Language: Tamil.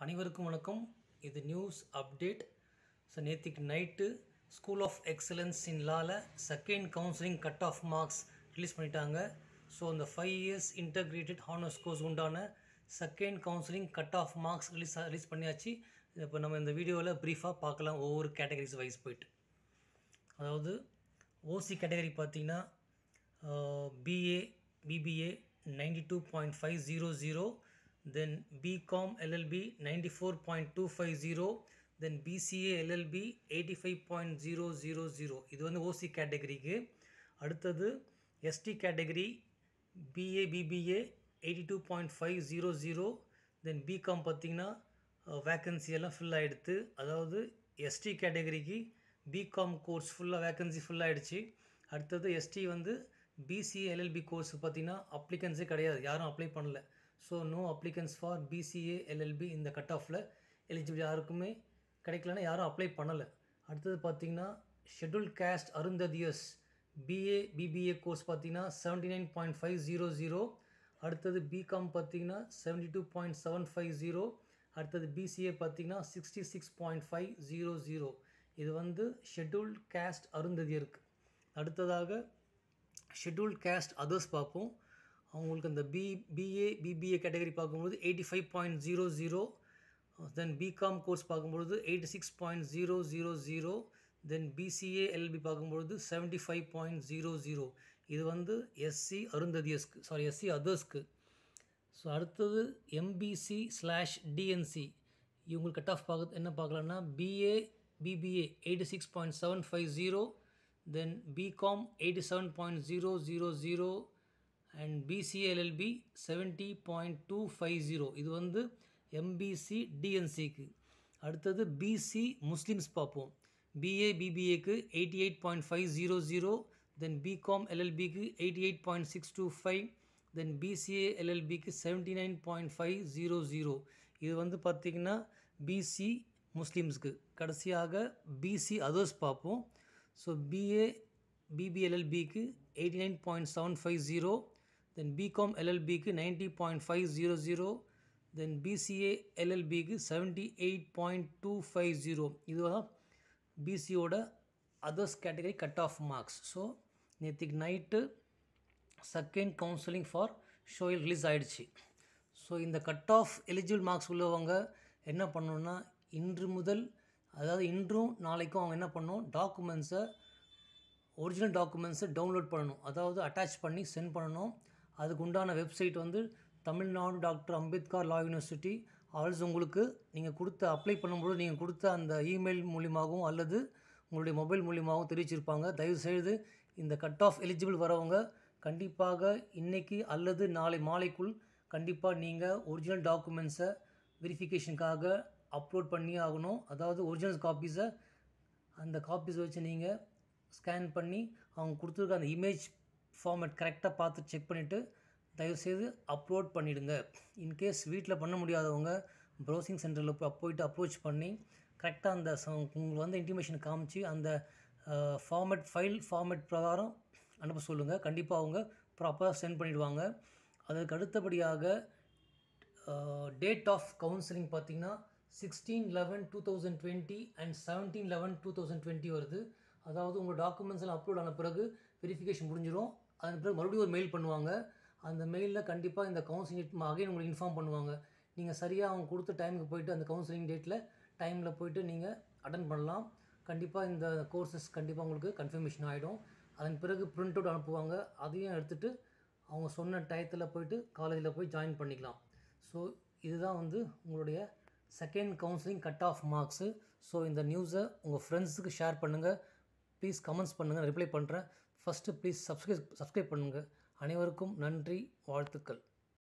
அனைவருக்கும் வணக்கம் இது நியூஸ் அப்டேட் ஸோ நேற்றுக்கு night school of excellence in லாவில் second counselling cut off marks release பண்ணிட்டாங்க ஸோ இந்த five years integrated honours course உண்டான second counselling cut off marks release release பண்ணியாச்சு இப்போ நம்ம இந்த வீடியோவில் ப்ரீஃபாக பார்க்கலாம் ஒவ்வொரு கேட்டகரிஸ் வைஸ் போயிட்டு அதாவது ஓசி கேட்டகரி பார்த்தீங்கன்னா BA BBA ninety two point five zero zero then BCom LLB ninety four point two five zero then BCA LLB eighty five point zero zero zero இது வந்து ஓசி கேட்டகரிக்கு அடுத்தது ST category BA BBA eighty two point five zero zero then BCom பார்த்தீங்கன்னா வேக்கன்சி எல்லாம் ஃபில் ஆகிடுது அதாவது எஸ்டி கேட்டகரிக்கு பிகாம் கோர்ஸ் ஃபுல்லாக வேக்கன்சி ஃபுல் ஆகிடுச்சு அடுத்தது எஸ்டி வந்து பிசிஏ எல்எல்பி கோர்ஸ் பார்த்தீங்கன்னா அப்ளிகன்ஸே கிடையாது யாரும் அப்ளை பண்ணல so no applicants for BCA LLB இந்த கட் ஆஃபில் எலிஜிபிள் யாருக்குமே கிடைக்கலன்னா யாரும் அப்ளை பண்ணலை அடுத்தது பார்த்தீங்கன்னா schedule caste Arunthathiyars BA BBA course பார்த்தீங்கன்னா seventy nine point five zero zero அடுத்தது பிகாம் பார்த்தீங்கன்னா seventy two point seven five zero அடுத்தது பிசிஏ பார்த்தீங்கன்னா sixty six point five zero zero இது வந்து ஷெட்யூல்ட் கேஸ்ட் அருந்ததியருக்கு அடுத்ததாக ஷெட்யூல்ட் கேஸ்ட் அதர்ஸ் பார்ப்போம் அவங்களுக்கு அந்த பி பிஏ பிபிஏ கேட்டகரி பார்க்கும்போது eighty five point zero zero then BCom course பார்க்கும்பொழுது eighty six point zero zero zero then BCA LLB பார்க்கும்பொழுது seventy five point zero zero இது வந்து எஸ்சி அருந்ததியஸ்க்கு சாரி எஸ்சி அதர்ஸ்க்கு ஸோ அடுத்தது எம்பிசி ஸ்லாஷ் டிஎன்சி இவங்களுக்கு கட் ஆஃப் பார்க்க என்ன பார்க்கலான்னா BA BBA eighty six point seven five zero then BCom eighty seven point zero zero zero and BCA LLB seventy point two five zero இது வந்து எம்பிசி டிஎன்சிக்கு அடுத்தது பிசி முஸ்லீம்ஸ் பார்ப்போம் பிஏ பிபிஏக்கு eighty eight point five zero zero then BCom எல்எல்பிக்கு eighty eight point six two five then BCA எல்எல்பிக்கு seventy nine point five zero zero இது வந்து பார்த்திங்கன்னா பிசி முஸ்லீம்ஸ்க்கு கடைசியாக பிசி அதர்ஸ் பார்ப்போம் ஸோ பிஏ பிபிஎல்எல்பிக்கு eighty nine point seven five zero then BCom எல்எல்பிக்கு ninety point five zero zero then BCA எல்எல்பிக்கு seventy eight point two five zero இதுதான் பிசியோட others category cut off marks so நேற்றுக்கு நைட்டு செகண்ட் கவுன்சிலிங் ஃபார் ஷோயில் ரிலீஸ் ஆகிடுச்சு ஸோ இந்த கட் ஆஃப் எலிஜிபிள் மார்க்ஸ் உள்ளவங்க என்ன பண்ணணுன்னா இன்று முதல் அதாவது இன்றும் நாளைக்கும் அவங்க என்ன பண்ணணும் டாக்குமெண்ட்ஸை ஒரிஜினல் டாக்குமெண்ட்ஸை டவுன்லோட் பண்ணணும் அதாவது அட்டாச் பண்ணி சென்ட் பண்ணணும் அதுக்கு உண்டான வெப்சைட் வந்து Tamil Nadu doctor Ambedkar law university also உங்களுக்கு நீங்கள் கொடுத்த அப்ளை பண்ணும்போது நீங்கள் கொடுத்த அந்த இமெயில் மூலியமாகவும் அல்லது உங்களுடைய மொபைல் மூலியமாகவும் தெரிவிச்சிருப்பாங்க தயவுசெய்து இந்த கட் ஆஃப் எலிஜிபிள் வரவங்க கண்டிப்பாக இன்றைக்கி அல்லது நாளை மாலைக்குள் கண்டிப்பாக நீங்கள் ஒரிஜினல் டாக்குமெண்ட்ஸை வெரிஃபிகேஷனுக்காக அப்லோட் பண்ணி ஆகணும் அதாவது ஒரிஜினல் காப்பீஸை அந்த காப்பீஸை வச்சு நீங்கள் ஸ்கேன் பண்ணி அவங்க கொடுத்துருக்க அந்த இமேஜ் ஃபார்மேட் கரெக்டாக பார்த்து செக் பண்ணிவிட்டு தயவுசெய்து அப்லோட் பண்ணிவிடுங்க இன்கேஸ் வீட்டில் பண்ண முடியாதவங்க ப்ரௌசிங் சென்டரில் போய் போயிட்டு அப்ரோச் பண்ணி கரெக்டாக அந்த உங்களுக்கு வந்து இன்டிமேஷன் காமிச்சு அந்த ஃபார்மேட் ஃபைல் ஃபார்மேட் பிரகாரம் அனுப்ப சொல்லுங்கள் கண்டிப்பாக அவங்க ப்ராப்பராக சென்ட் பண்ணிவிடுவாங்க அதுக்கு அடுத்தபடியாக டேட் ஆஃப் கவுன்சிலிங் பார்த்திங்கன்னா sixteen eleven two thousand twenty and seventeen eleven two thousand twenty வருது அதாவது உங்கள் டாக்குமெண்ட்ஸ் எல்லாம் அப்லோட் ஆன பிறகு வெரிஃபிகேஷன் முடிஞ்சிடும் அதன் பிறகு மறுபடியும் ஒரு மெயில் பண்ணுவாங்க அந்த மெயிலில் கண்டிப்பாக இந்த கவுன்சிலிங் அகைன் உங்களுக்கு இன்ஃபார்ம் பண்ணுவாங்க நீங்கள் சரியாக அவங்க கொடுத்த டைமுக்கு போயிட்டு அந்த கவுன்சிலிங் டேட்டில் டைமில் போயிட்டு நீங்கள் அட்டன் பண்ணலாம் கண்டிப்பாக இந்த கோர்சஸ் கண்டிப்பாக உங்களுக்கு கன்ஃபர்மேஷன் ஆகிடும் அதன் பிறகு பிரிண்ட் அவுட் அனுப்புவாங்க அதையும் எடுத்துகிட்டு அவங்க சொன்ன டயத்தில் போயிட்டு காலேஜில் போய் ஜாயின் பண்ணிக்கலாம் ஸோ இதுதான் வந்து உங்களுடைய second counselling cut off marks so இந்த நியூஸை உங்கள் ஃப்ரெண்ட்ஸுக்கு ஷேர் பண்ணுங்கள் ப்ளீஸ் கமெண்ட்ஸ் பண்ணுங்கள் ரிப்ளை பண்ணுறேன் ஃபஸ்ட்டு ப்ளீஸ் சப்ஸ்கிரைப் சப்ஸ்கிரைப் பண்ணுங்கள் அனைவருக்கும் நன்றி வாழ்த்துக்கள்